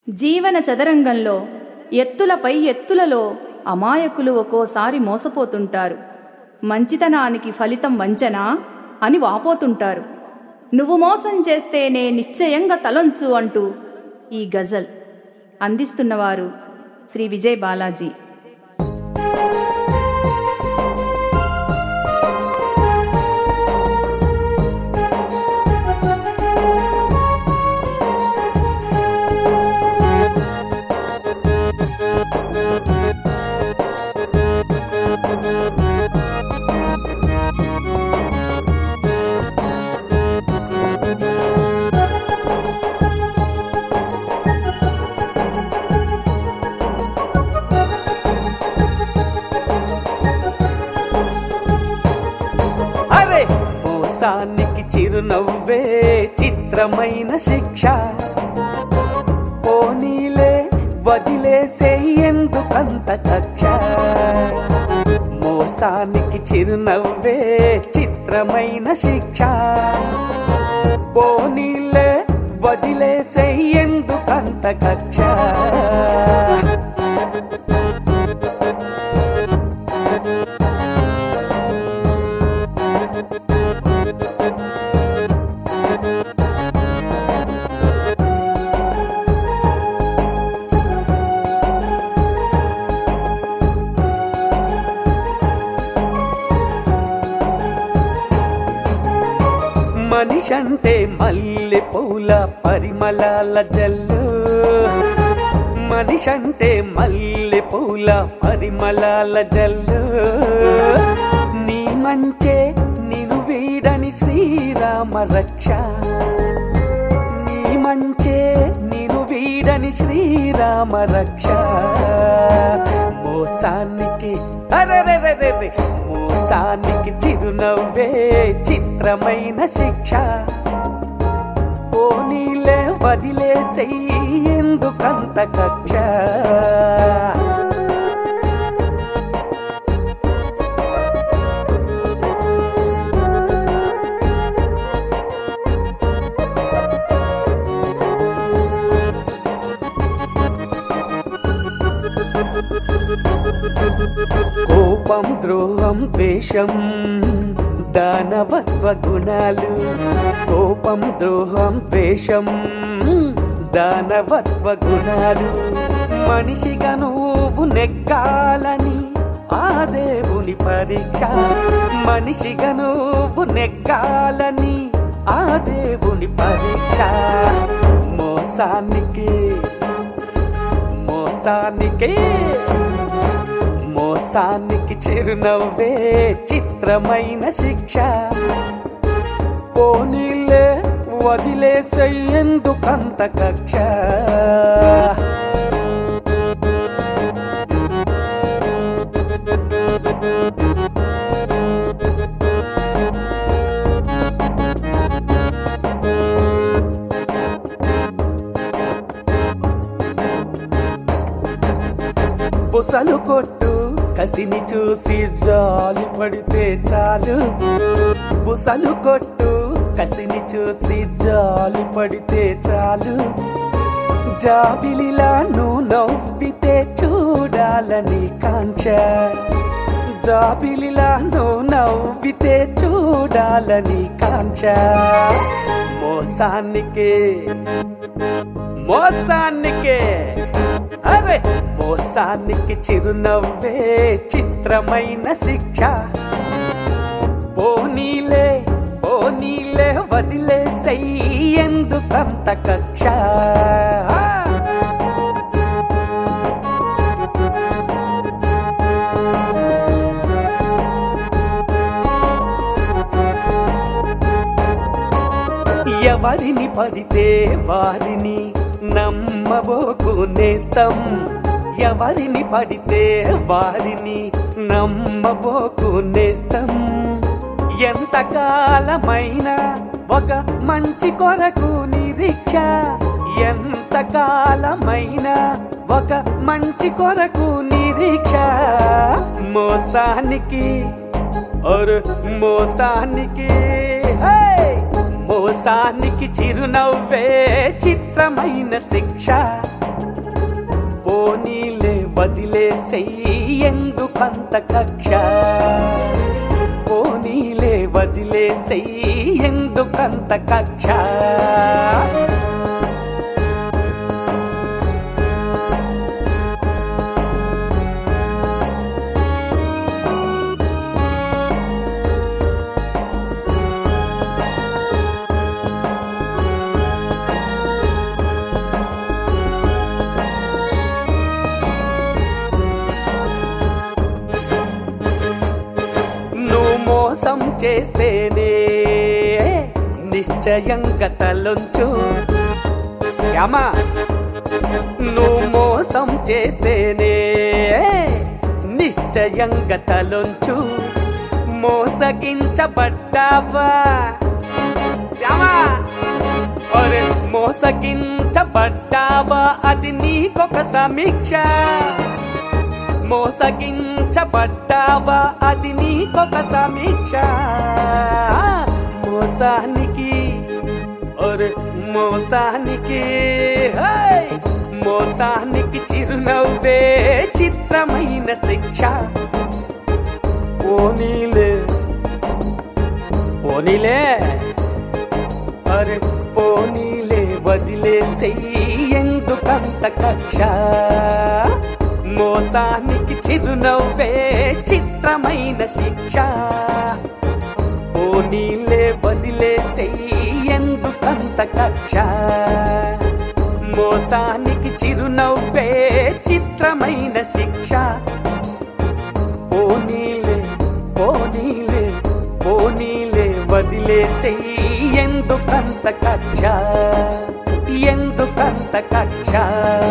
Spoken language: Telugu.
జీవన చదరంగంలో ఎత్తులపై ఎత్తులలో అమాయకులు ఒక్కోసారి మోసపోతుంటారు మంచితనానికి ఫలితం వంచనా అని వాపోతుంటారు నువ్వు మోసం చేస్తేనే నిశ్చయంగా తలొంచు అంటూ ఈ గజల్ అందిస్తున్నవారు శ్రీ విజయ్ బాలాజీ అరే మోసానికి చిరునవ్వే చిత్రమైన శిక్ష పోనీలే వదిలేసే ఎందుకంత కక్ష మోసానికి చిరునవ్వే చిత్రమైన శిక్ష పోనీలే వదిలేసే ఎందుకంత కక్ష మనిషంటే మల్లె పూల పరిమళాల జల్లు మనిషంటే మల్లె పూల పరిమళాల జల్లు నీ మంచే నిను వీడని శ్రీరామ రక్ష నీ మంచే నిను వీడని శ్రీరామ రక్ష మోసానికి అరెరెరెరెరె మోసానికి చిరునవ్వే చిత్రమైన శిక్ష పోనీలే వదిలేసేయి ఎందుకంత కక్ష కోపం ద్రోహం ద్వేషం దానవత్వ గుణాలు కోపం ద్రోహం ద్వేషం దానవత్వ గుణాలు మనిషిగా నువ్వు నెగ్గాలని ఆ దేవుని పరీక్ష మనిషిగా నువ్వు నెగ్గాలని ఆ దేవుని పరీక్ష మోసానికి మోసానికి మోసానికి చిరునవ్వే చిత్రమైన శిక్ష పోనీలే వదిలేసేందుకంత కక్ష బుసలు కొట్టు కసిని చూసి జాలి పడితే చాలు బుసలు కొట్టు కసిని చూసి జాలి పడితే చాలు జాబిలిలా నువ్వు నవ్వితే చూడాలని కాంక్ష జాబిలిలా నువ్వు నవ్వితే చూడాలని కాంక్ష మోసానికి మోసానికి అరే మోసానికి చిరునవ్వే చిత్రమైన శిక్ష పోనీలే పోనీలే వదిలేసెయ్యి ఎందుకంత కక్ష ఎవరిని పడితే వారిని నమ్మబోకు నేస్తం ఎవరిని పడితే వారిని నమ్మబోకు నేస్తం ఎంతకాలమైనా ఒక మంచి కొరకు నిరీక్ష ఎంతకాలమైనా ఒక మంచి కొరకు నిరీక్ష మోసానికి ఒరు మోసానికి హే! మోసానికి చిరునవ్వే చిత్రమైన శిక్ష ఎందుకంత కక్ష పోనీలే వదిలేసెయ్యి ఎందుకంత కక్ష నువ్వు మోసం చేస్తేనే నిశ్చయంగా తలొంచు శ్యామ నువ్వు మోసం చేస్తేనే నిశ్చయంగా తలొంచు మోసగించబడ్డావా శ్యామ ఒరే మోసగించబడ్డావా అది నీకొక సమీక్ష మోసగించబడ్డావా అది నీకొక సమీక్ష మోసానికి ఒరే మోసానికి హై! మోసానికి చిరునవ్వే చిత్రమైన శిక్ష పోనీలే పోనీలే అరే పోనీలే వదిలేసేయి ఎందుకంత కక్ష మోసానికి చిరునవ్వే చిత్రమైన శిక్ష పోనీలే వదిలేసేయి ఎందుకంత కక్ష మోసానికి చిరునవ్వే చిత్రమైన శిక్ష పోనీలే పోనీలే పోనీలే వదిలేసేయి ఎందుకంత కక్ష ఎందుకంత కక్ష